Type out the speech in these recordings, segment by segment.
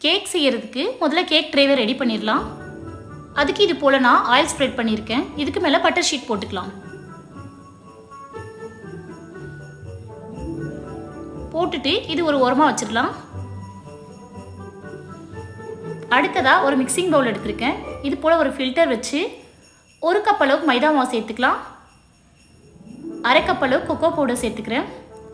cake செய்யறதுக்கு முதல்ல cake ட்ரேவை ready பண்ணிடலாம் அதுக்கு இது போல் நான் ஆயில் ஸ்ப்ரெட் பண்ணியிருக்கேன் இதுக்கு மேலே பட்டர் ஷீட் போட்டுக்கலாம் போட்டுட்டு இது ஒரு ஓரமாக வச்சிடலாம் அடுத்ததாக ஒரு மிக்சிங் பவுல் எடுத்திருக்கேன் இது போல் ஒரு ஃபில்டர் வச்சு ஒரு கப் அளவுக்கு மைதா மாவு சேர்த்துக்கலாம் அரை கப் அளவு கொக்கோ பவுடர் சேர்த்துக்கிறேன்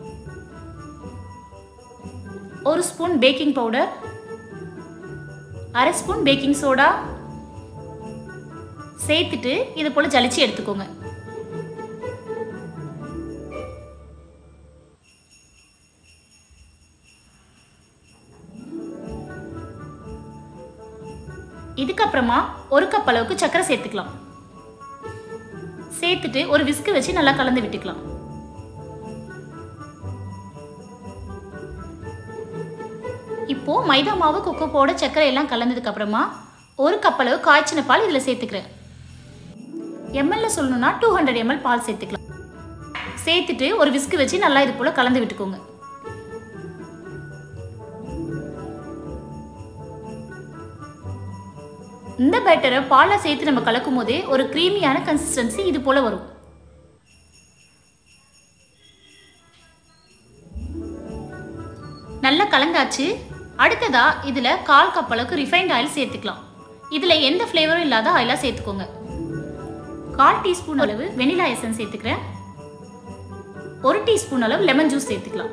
ஒரு ஸ்பூன் பேக்கிங் பவுடர் அரை ஸ்பூன் பேக்கிங் சோடா சேர்த்துட்டு இது போல் ஜலிச்சு எடுத்துக்கோங்க இதுக்கப்புறமா ஒரு கப் அளவுக்கு சர்க்கரை சேர்த்துக்கலாம் சேர்த்துட்டு ஒரு விஸ்கு வச்சு நல்லா கலந்து விட்டுக்கலாம் இப்போ மைதா மாவு கொக்கோ பவுடர் சர்க்கரை எல்லாம் கலந்ததுக்கு அப்புறமா ஒரு கப் அளவு காய்ச்சின பால் இதில் சேர்த்துக்கிறேன் எம்எல்ல சொல்லணும்னா டூ ஹண்ட்ரட் எம்எல் பால் சேர்த்துக்கலாம் சேர்த்துட்டு ஒரு விஸ்கு வச்சு நல்லா இது போல் கலந்து விட்டுக்கோங்க இந்த பேட்டரை பாலில் சேர்த்து நம்ம கலக்கும் போதே ஒரு க்ரீமியான கன்சிஸ்டன்சி இது போல் வரும் நல்லா கலந்தாச்சு அடுத்ததா இதில் கால் கப் அளவுக்கு ரிஃபைண்ட் ஆயில் சேர்த்துக்கலாம் இதில் எந்த ஃப்ளேவரும் இல்லாத ஆயிலாக சேர்த்துக்கோங்க கால் டீஸ்பூன் அளவு வெனிலா எசன்ஸ் சேர்த்துக்கிறேன் ஒரு டீஸ்பூன் அளவு லெமன் ஜூஸ் சேர்த்துக்கலாம்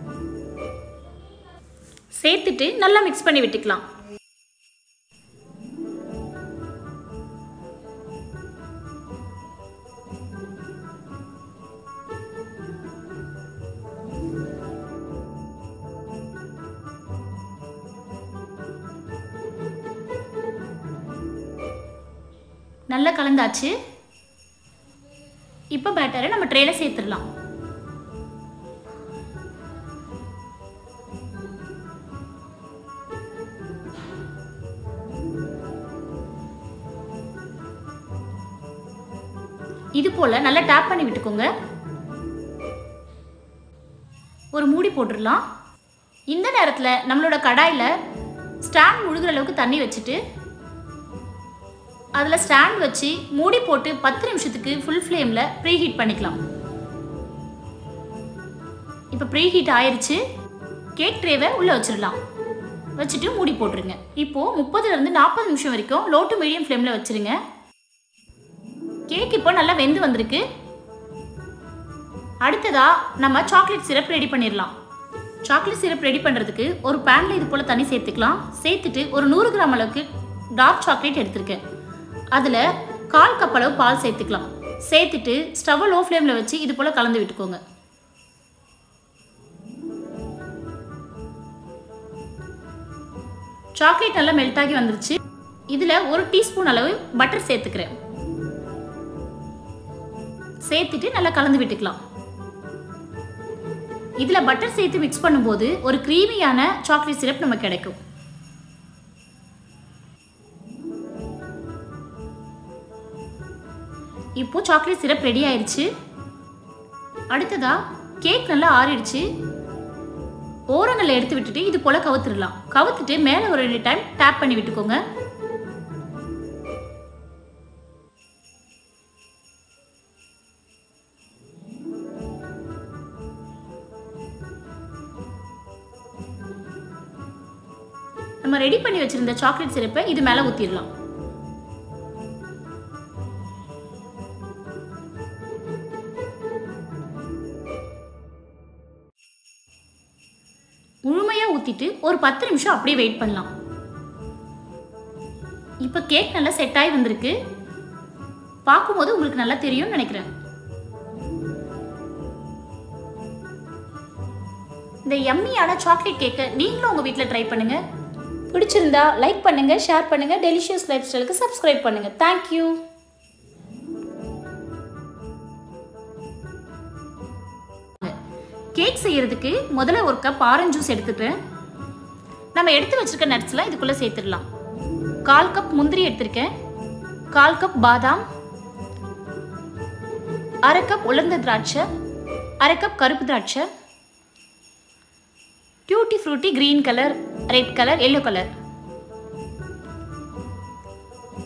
சேர்த்துட்டு நல்லா மிக்ஸ் பண்ணி விட்டுக்கலாம் நல்லா கலந்தாச்சு இப்போ பேட்டரை நம்ம ட்ரேல சேர்த்துடலாம் இது போல நல்லா டேப் பண்ணி விட்டுக்கோங்க ஒரு மூடி போட்டுடலாம் இந்த நேரத்தில் நம்மளோட கடாயில் ஸ்டாண்ட் முழுகிற அளவுக்கு தண்ணி வச்சுட்டு அதில் ஸ்டாண்ட் வச்சு மூடி போட்டு பத்து நிமிஷத்துக்கு ஃபுல் ஃப்ளேமில் ப்ரீ ஹீட் பண்ணிக்கலாம் இப்போ ப்ரீ ஹீட் ஆயிருச்சு கேக் ட்ரேவை உள்ளே வச்சிடலாம் வச்சுட்டு மூடி போட்டுருங்க இப்போது முப்பதுலேருந்து நாற்பது நிமிஷம் வரைக்கும் லோ டு மீடியம் ஃப்ளேமில் வச்சுருங்க கேக் இப்போ நல்லா வெந்து வந்திருக்கு அடுத்ததா நம்ம சாக்லேட் சிரப் ரெடி பண்ணிடலாம் சாக்லேட் சிரப் ரெடி பண்ணுறதுக்கு ஒரு பேனில் இது போல் தண்ணி சேர்த்துக்கலாம் சேர்த்துட்டு ஒரு நூறு கிராம் அளவுக்கு டார்க் சாக்லேட் எடுத்திருக்கேன் அதில் கால் கப் அளவு பால் சேர்த்துக்கலாம் சேர்த்துட்டு ஸ்டவ்வை லோ ஃப்ளேமில் வச்சு இது போல் கலந்து விட்டுக்கோங்க சாக்லேட் நல்லா மெல்ட் ஆகி வந்துருச்சு இதில் ஒரு டீஸ்பூன் அளவு பட்டர் சேர்த்துக்கிறேன் சேர்த்துட்டு நல்லா கலந்து விட்டுக்கலாம் இதில் பட்டர் சேர்த்து மிக்ஸ் பண்ணும்போது ஒரு க்ரீமியான சாக்லேட் சிரப் நமக்கு கிடைக்கும் இப்போ சாக்லேட் சிரப் ரெடி ஆயிருச்சு அடுத்ததா கேக் நல்லா ஆறிடுச்சு ஓரங்களில் எடுத்து விட்டுட்டு இது போல கவுத்துடலாம் கவுத்துட்டு மேலே ஒரு ரெண்டு டைம் டேப் பண்ணி விட்டுக்கோங்க நம்ம ரெடி பண்ணி வச்சிருந்த சாக்லேட் சிரப்பை இது மேலே ஊற்றிடலாம் முழுமையாக ஊற்றிட்டு ஒரு பத்து நிமிஷம் அப்படியே வெயிட் பண்ணலாம் இப்போ கேக் நல்லா செட் ஆகி வந்திருக்கு பார்க்கும்போது உங்களுக்கு நல்லா தெரியும்னு நினைக்கிறேன் இந்த எம்மியான சாக்லேட் கேக்கை நீங்களும் உங்கள் வீட்டில் ட்ரை பண்ணுங்க பிடிச்சிருந்தா லைக் பண்ணுங்க ஷேர் பண்ணுங்க டெலிஷியஸ் லைஃப் ஸ்டைலுக்கு சப்ஸ்கிரைப் பண்ணுங்க தேங்க்யூ கேக் செய்யறதுக்கு முதல்ல ஒரு கப் ஆரஞ்சு ஜூஸ் எடுத்துக்கிறேன் நம்ம எடுத்து வச்சிருக்க நட்ஸ்லாம் இதுக்குள்ள சேர்த்துடலாம் கால் கப் முந்திரி எடுத்திருக்கேன் கால் கப் பாதாம் அரை கப் உலர்ந்த திராட்சை அரை கப் கருப்பு திராட்சை tutti frutti green colour red colour yellow colour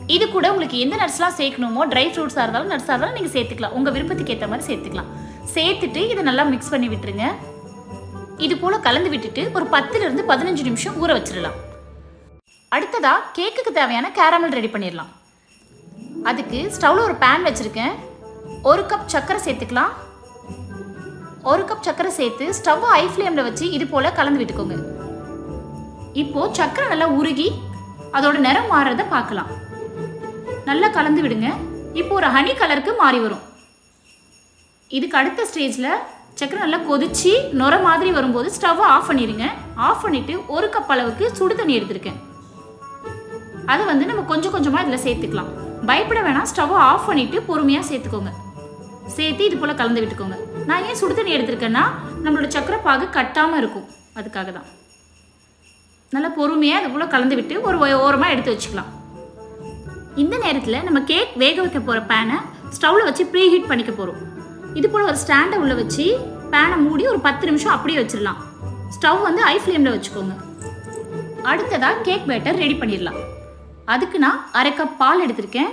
இது கூட உங்களுக்கு எந்த நட்ஸ்லாம் சேர்க்கணுமோ ட்ரை ஃப்ரூட்ஸாக இருந்தாலும் நட்ஸாக இருந்தாலும் நீங்கள் சேர்த்துக்கலாம் உங்கள் விருப்பத்துக்கு ஏற்ற மாதிரி சேர்த்துக்கலாம் சேர்த்துட்டு இதை நல்லா மிக்ஸ் பண்ணி விட்டுருங்க இது போல் கலந்து விட்டுட்டு ஒரு பத்துலேருந்து பதினஞ்சு நிமிஷம் ஊற வச்சிடலாம் அடுத்ததாக கேக்குக்கு தேவையான கேரமல் ரெடி பண்ணிடலாம் அதுக்கு ஸ்டவ்வில் ஒரு பேன் வச்சுருக்கேன் ஒரு கப் சர்க்கரை சேர்த்துக்கலாம் ஒரு கப் சர்க்கரை சேர்த்து ஸ்டவ் ஹை ஃப்ளேமில் வச்சு இது போல் கலந்து விட்டுக்கோங்க இப்போது சர்க்கரை நல்லா உருகி அதோட நிறம் மாறுறத பார்க்கலாம் நல்லா கலந்து விடுங்க இப்போ ஒரு ஹனி கலருக்கு மாறி வரும் இதுக்கு அடுத்த ஸ்டேஜில் சக்கரை நல்லா கொதிச்சு நுர மாதிரி வரும்போது ஸ்டவ்வை ஆஃப் பண்ணிடுங்க ஆஃப் பண்ணிவிட்டு ஒரு கப் அளவுக்கு சுடு தண்ணி எடுத்திருக்கேன் அதை வந்து நம்ம கொஞ்சம் கொஞ்சமாக இதில் சேர்த்துக்கலாம் பயப்பட வேணாம் ஸ்டவ்வை ஆஃப் பண்ணிவிட்டு பொறுமையாக சேர்த்துக்கோங்க சேர்த்து இது போல் கலந்து விட்டுக்கோங்க நான் ஏன் சுடு தண்ணி எடுத்திருக்கேன்னா நம்மளோட சக்கரை பாகு கட்டாமல் இருக்கும் அதுக்காக தான் நல்லா பொறுமையாக இது போல் கலந்து விட்டு ஒரு ஓரமாக எடுத்து வச்சுக்கலாம் இந்த நேரத்தில் நம்ம கேக் வேக வைக்க போகிற பேனை ஸ்டவ்வில் வச்சு ப்ரீ ஹீட் பண்ணிக்க போகிறோம் இது போல் ஒரு ஸ்டாண்டை உள்ளே வச்சு பேனை மூடி ஒரு பத்து நிமிஷம் அப்படியே வச்சிடலாம் ஸ்டவ் வந்து ஹை ஃப்ளேமில் வச்சுக்கோங்க அடுத்ததாக கேக் பேட்டர் ரெடி பண்ணிடலாம் அதுக்கு நான் அரை கப் பால் எடுத்திருக்கேன்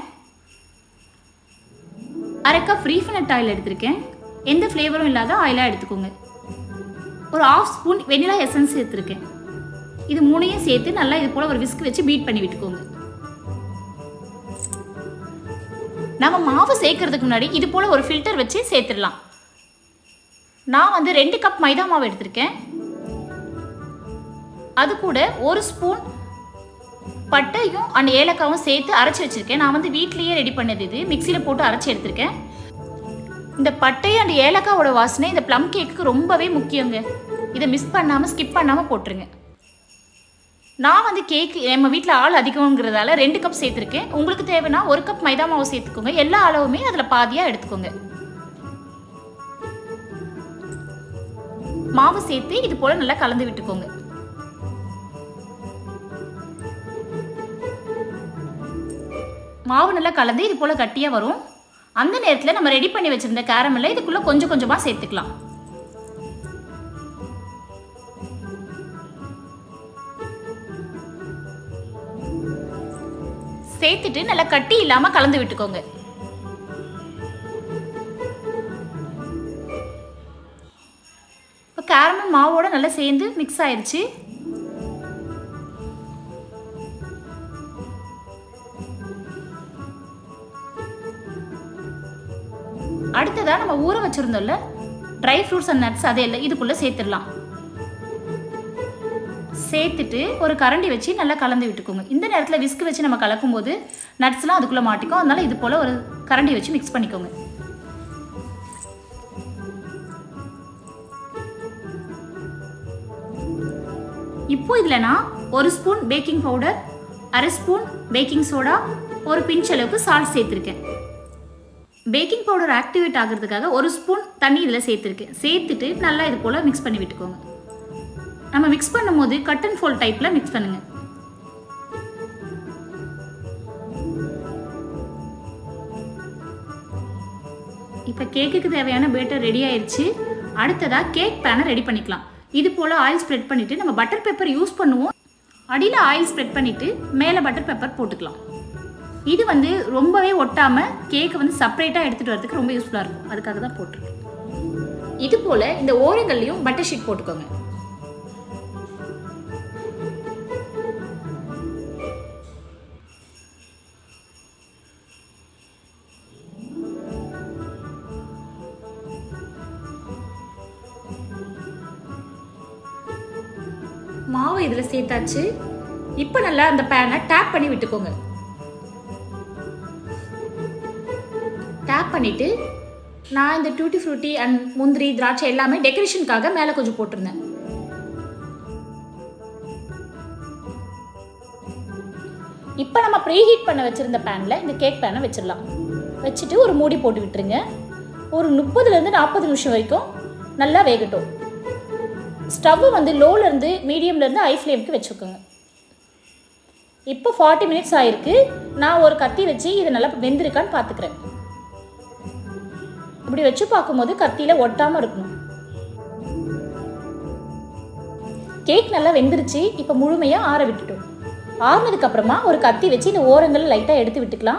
அரை கப் ரீஃபைனட் ஆயில் எடுத்திருக்கேன் எந்த ஃப்ளேவரும் இல்லாத ஆயிலாக எடுத்துக்கோங்க ஒரு ஆஃப் ஸ்பூன் வெனிலா எசன்ஸ் எடுத்திருக்கேன் இது மூணையும் சேர்த்து நல்லா இது போல் ஒரு விஸ்க் வச்சு பீட் பண்ணி விட்டுக்கோங்க நம்ம மாவு சேர்க்கறதுக்கு முன்னாடி இது போல் ஒரு ஃபில்டர் வச்சு சேர்த்துடலாம் நான் வந்து ரெண்டு கப் மைதா மாவு எடுத்திருக்கேன் அது கூட ஒரு ஸ்பூன் பட்டையும் அந்த ஏலக்காவும் சேர்த்து அரைச்சி வச்சிருக்கேன் நான் வந்து வீட்லேயே ரெடி பண்ணது இது மிக்சியில் போட்டு அரைச்சி எடுத்திருக்கேன் இந்த பட்டை அண்ட் ஏலக்காவோட வாசனை இந்த ப்ளம் கேக்குக்கு ரொம்பவே முக்கியங்க இதை மிஸ் பண்ணாமல் ஸ்கிப் பண்ணாமல் போட்டுருங்க நான் வந்து கேக் நம்ம வீட்டில் ஆள் அதிகங்கிறதால ரெண்டு கப் சேர்த்துருக்கேன் உங்களுக்கு தேவைன்னா ஒரு கப் மைதா மாவு சேர்த்துக்கோங்க எல்லா அளவுமே அதில் பாதியாக எடுத்துக்கோங்க மாவு சேர்த்து இது போல் நல்லா கலந்து விட்டுக்கோங்க மாவு நல்லா கலந்து இது போல் கட்டியாக வரும் அந்த நேரத்தில் நம்ம ரெடி பண்ணி வச்சிருந்த கேரமெல்லை இதுக்குள்ளே கொஞ்சம் கொஞ்சமாக சேர்த்துக்கலாம் சேர்த்துட்டு நல்லா கட்டி இல்லாம கலந்து விட்டுக்கோங்க இப்போ கேரமல் மாவோட நல்லா சேர்ந்து மிக்ஸ் ஆயிருச்சு அடுத்ததா நம்ம ஊற வச்சிருந்தோம்ல ட்ரை ஃப்ரூட்ஸ் அண்ட் நட்ஸ் அதே இல்லை இதுக்குள்ள சேர்த்துடலாம் சேர்த்துட்டு ஒரு கரண்டி வச்சு நல்லா கலந்து விட்டுக்கோங்க இந்த நேரத்தில் விஸ்க் வச்சு நம்ம கலக்கும் போது நட்ஸ்லாம் அதுக்குள்ளே மாட்டிக்கும் அதனால இது போல் ஒரு கரண்டி வச்சு மிக்ஸ் பண்ணிக்கோங்க இப்போ இதில் நான் ஒரு ஸ்பூன் பேக்கிங் பவுடர் அரை ஸ்பூன் பேக்கிங் சோடா ஒரு பிஞ்ச் அளவுக்கு சால்ட் சேர்த்துருக்கேன் பேக்கிங் பவுடர் ஆக்டிவேட் ஆகிறதுக்காக ஒரு ஸ்பூன் தண்ணி இதில் சேர்த்துருக்கேன் சேர்த்துட்டு நல்லா இது போல் மிக்ஸ் பண்ணி விட்டுக்கோங்க நம்ம மிக்ஸ் பண்ணும்போது கட் அண்ட் ஃபோல்ட் டைப்பில் மிக்ஸ் பண்ணுங்க இப்போ கேக்குக்கு தேவையான பேட்டர் ரெடி ஆயிடுச்சு அடுத்ததாக கேக் பேனை ரெடி பண்ணிக்கலாம் இது போல் ஆயில் ஸ்ப்ரெட் பண்ணிவிட்டு நம்ம பட்டர் பேப்பர் யூஸ் பண்ணுவோம் அடியில் ஆயில் ஸ்ப்ரெட் பண்ணிவிட்டு மேலே பட்டர் பேப்பர் போட்டுக்கலாம் இது வந்து ரொம்பவே ஒட்டாமல் கேக்கை வந்து செப்பரேட்டாக எடுத்துகிட்டு வரதுக்கு ரொம்ப யூஸ்ஃபுல்லாக இருக்கும் அதுக்காக தான் போட்டிருக்கேன் இது போல் இந்த ஓரங்கள்லையும் பட்டர் ஷீட் போட்டுக்கோங்க மாவு இதில் சேர்த்தாச்சு இப்போ நல்லா அந்த பேனை டேப் பண்ணி விட்டுக்கோங்க டேப் பண்ணிட்டு நான் இந்த டூட்டி ஃப்ரூட்டி அண்ட் முந்திரி திராட்சை எல்லாமே டெக்கரேஷனுக்காக மேலே கொஞ்சம் போட்டிருந்தேன் இப்போ நம்ம ப்ரீ ஹீட் பண்ண வச்சிருந்த பேனில் இந்த கேக் பேனை வச்சிடலாம் வச்சுட்டு ஒரு மூடி போட்டு விட்டுருங்க ஒரு முப்பதுலேருந்து நாற்பது நிமிஷம் வரைக்கும் நல்லா வேகட்டும் ஸ்டவ் வந்து லோலேருந்து மீடியம்லேருந்து ஹை ஃப்ளேமுக்கு வச்சுக்கோங்க இப்போ ஃபார்ட்டி மினிட்ஸ் ஆயிருக்கு நான் ஒரு கத்தி வச்சு இதை நல்லா வெந்திருக்கான்னு பார்த்துக்கிறேன் இப்படி வச்சு பார்க்கும்போது கத்தியில் ஒட்டாமல் இருக்கணும் கேக் நல்லா வெந்துருச்சு இப்போ முழுமையாக ஆற விட்டுட்டோம் ஆறுனதுக்கு அப்புறமா ஒரு கத்தி வச்சு இந்த ஓரங்கள் லைட்டாக எடுத்து விட்டுக்கலாம்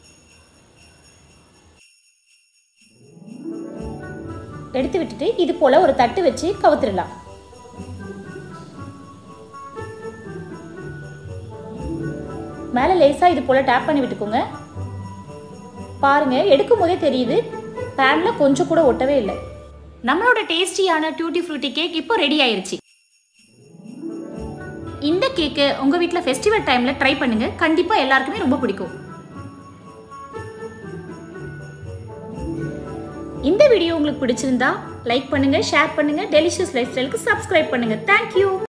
எடுத்து விட்டுட்டு இது போல ஒரு தட்டு வச்சு கவுத்துடலாம் மேலே லேசாக இது போல் டேப் பண்ணி விட்டுக்கோங்க பாருங்க எடுக்கும் போதே தெரியுது பேனில் கொஞ்சம் கூட ஒட்டவே இல்லை நம்மளோட டேஸ்டியான டியூட்டி ஃப்ரூட்டி கேக் இப்போ ரெடி ஆயிருச்சு இந்த கேக்கை உங்கள் வீட்டில் ஃபெஸ்டிவல் டைமில் ட்ரை பண்ணுங்க கண்டிப்பாக எல்லாருக்குமே ரொம்ப பிடிக்கும் இந்த வீடியோ உங்களுக்கு பிடிச்சிருந்தா லைக் பண்ணுங்க ஷேர் பண்ணுங்க டெலிஷியஸ் லைஃப் ஸ்டைலுக்கு சப்ஸ்கிரைப் பண்ணுங்க தேங்க்யூ